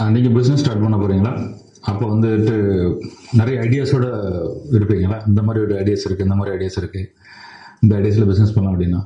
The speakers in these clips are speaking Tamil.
நீங்கள் பிஸ்னஸ் ஸ்டார்ட் பண்ண போகிறீங்களா அப்போ வந்துட்டு நிறைய ஐடியாஸோட இருப்பீங்களா இந்த மாதிரி ஒரு ஐடியாஸ் இருக்குது இந்த மாதிரி ஐடியாஸ் இருக்குது இந்த ஐடியாஸில் பிஸ்னஸ் பண்ணலாம் அப்படின்னா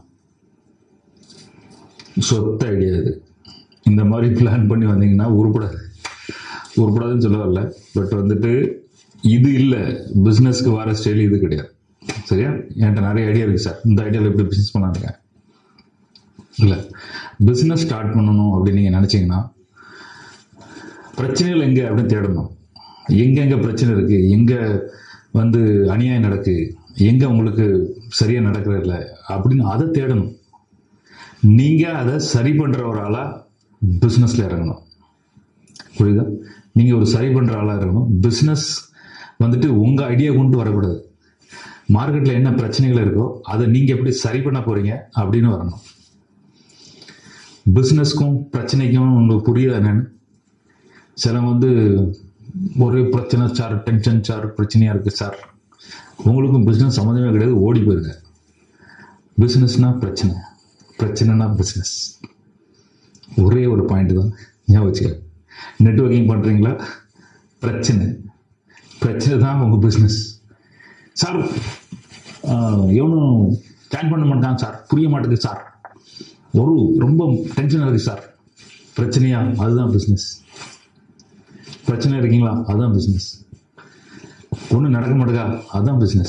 சொத்த ஐடியா இது இந்த மாதிரி பிளான் பண்ணி வந்தீங்கன்னா உருப்படாது உருப்படாதுன்னு சொல்ல வரல பட் வந்துட்டு இது இல்லை பிஸ்னஸ்க்கு வர ஸ்டைல் இது கிடையாது சரியா என்கிட்ட நிறைய ஐடியா இருக்குது சார் இந்த ஐடியாவில் எப்படி பிஸ்னஸ் பண்ணாதுங்க இல்லை பிஸ்னஸ் ஸ்டார்ட் பண்ணணும் அப்படின்னு நீங்கள் நினச்சிங்கன்னா பிரச்சனைகள் எங்கே அப்படின்னு தேடணும் எங்கெங்கே பிரச்சனை இருக்குது எங்கே வந்து அநியாயம் நடக்கு எங்கே உங்களுக்கு சரியாக நடக்கிறதில்ல அப்படின்னு அதை தேடணும் நீங்கள் அதை சரி பண்ணுற ஒரு ஆளாக பிஸ்னஸில் இறங்கணும் புரியுதா நீங்கள் ஒரு சரி பண்ணுற ஆளாக இருக்கணும் பிஸ்னஸ் வந்துட்டு உங்கள் ஐடியா கொண்டு வரக்கூடாது மார்க்கெட்டில் என்ன பிரச்சனைகள் இருக்கோ அதை நீங்கள் எப்படி சரி பண்ண போகிறீங்க அப்படின்னு வரணும் பிஸ்னஸ்க்கும் பிரச்சனைக்கும் உங்களுக்கு புரியுதா என்னன்னு சில வந்து ஒரே பிரச்சனை சார் டென்ஷன் சார் பிரச்சனையாக இருக்குது சார் உங்களுக்கும் பிஸ்னஸ் சம்மந்தமே கிடையாது ஓடி போயிருங்க பிஸ்னஸ்னா பிரச்சனை பிரச்சனைனா பிஸ்னஸ் ஒரே ஒரு பாயிண்ட் தான் ஞாபகம் வச்சுக்க நெட்ஒர்க்கிங் பண்ணுறீங்களா பிரச்சனை பிரச்சனை தான் உங்கள் பிஸ்னஸ் சார் எவனும் ஜாயின் பண்ண மாட்டான் சார் புரிய மாட்டேங்குது சார் ஒரு ரொம்ப டென்ஷனாக இருக்குது சார் பிரச்சனையா அதுதான் பிஸ்னஸ் பிரச்சனை இருக்கீங்களா அதுதான் பிஸ்னஸ் ஒன்றும் நடக்க மாட்டேங்கா அதுதான் பிஸ்னஸ்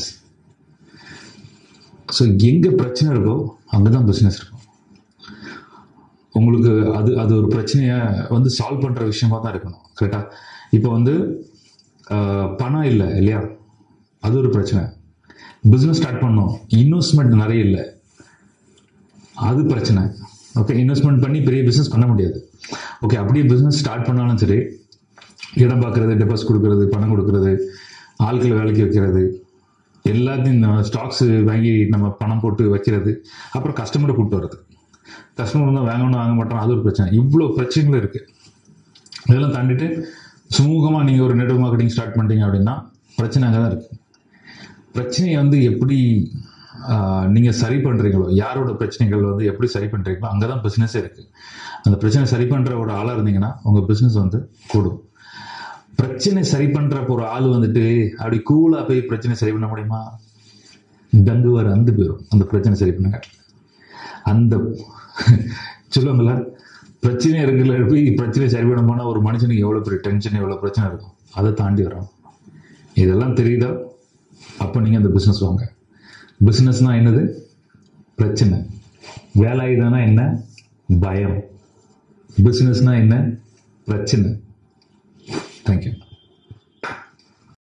ஸோ எங்கே பிரச்சனை இருக்கோ அங்கே தான் பிஸ்னஸ் இருக்கும் உங்களுக்கு அது அது ஒரு பிரச்சனையை வந்து சால்வ் பண்ணுற விஷயமா தான் இருக்கணும் கரெக்டாக இப்போ வந்து ஆஹ், பணம் இல்லை இல்லையா அது ஒரு பிரச்சனை பிஸ்னஸ் ஸ்டார்ட் பண்ணோம் இன்வெஸ்ட்மெண்ட் நிறைய இல்லை அது பிரச்சனை ஓகே இன்வெஸ்ட்மெண்ட் பண்ணி பெரிய பிஸ்னஸ் பண்ண முடியாது ஓகே அப்படியே பிஸ்னஸ் ஸ்டார்ட் பண்ணாலும் சரி இடம் பார்க்கறது டெபாசிட் கொடுக்கறது பணம் கொடுக்கறது ஆட்களை வேலைக்கு வைக்கிறது எல்லாத்தையும் இந்த ஸ்டாக்ஸ் வாங்கி நம்ம பணம் போட்டு வைக்கிறது அப்புறம் கஸ்டமரை கூப்பிட்டு வர்றது கஸ்டமர் வந்து வாங்கணும் வாங்க மாட்டோம் அது ஒரு பிரச்சனை இவ்வளோ பிரச்சனைகள் இருக்கு இதெல்லாம் தாண்டிட்டு சுமூகமாக நீங்கள் ஒரு நெட்வொர்க் மார்க்கெட்டிங் ஸ்டார்ட் பண்ணிட்டீங்க அப்படின்னா பிரச்சனை அங்கே தான் இருக்கு பிரச்சனையை வந்து எப்படி ஆஹ், நீங்க சரி பண்றீங்களோ யாரோட பிரச்சனைகள் வந்து எப்படி சரி பண்றீங்களோ அங்கதான் பிசினஸே இருக்கு அந்த பிரச்சனை சரி பண்ற ஒரு ஆளா இருந்தீங்கன்னா உங்க பிசினஸ் வந்து கூடும் பிரச்சனை சரி பண்ற ஒரு ஆள் வந்துட்டு அப்படி கூலா போய் பிரச்சனை சரி பண்ண முடியுமா டங்கு வர அந்த போயிடும் அந்த பிரச்சனை சரி பண்ணுங்க அந்த சொல்லுவாங்களா பிரச்சனை இருக்குல்ல போய் பிரச்சனை சரி பண்ண போனா ஒரு மனுஷனுக்கு எவ்வளவு பெரிய டென்ஷன் எவ்வளவு பிரச்சனை இருக்கும் அதை தாண்டி வரும் இதெல்லாம் தெரியுதா அப்போ நீங்க அந்த பிசினஸ் வாங்க பிசினஸ்னா என்னது பிரச்சனை வேலாயுதம்னா என்ன பயம் பிசினஸ்னா என்ன பிரச்சனை தேங்க்யூ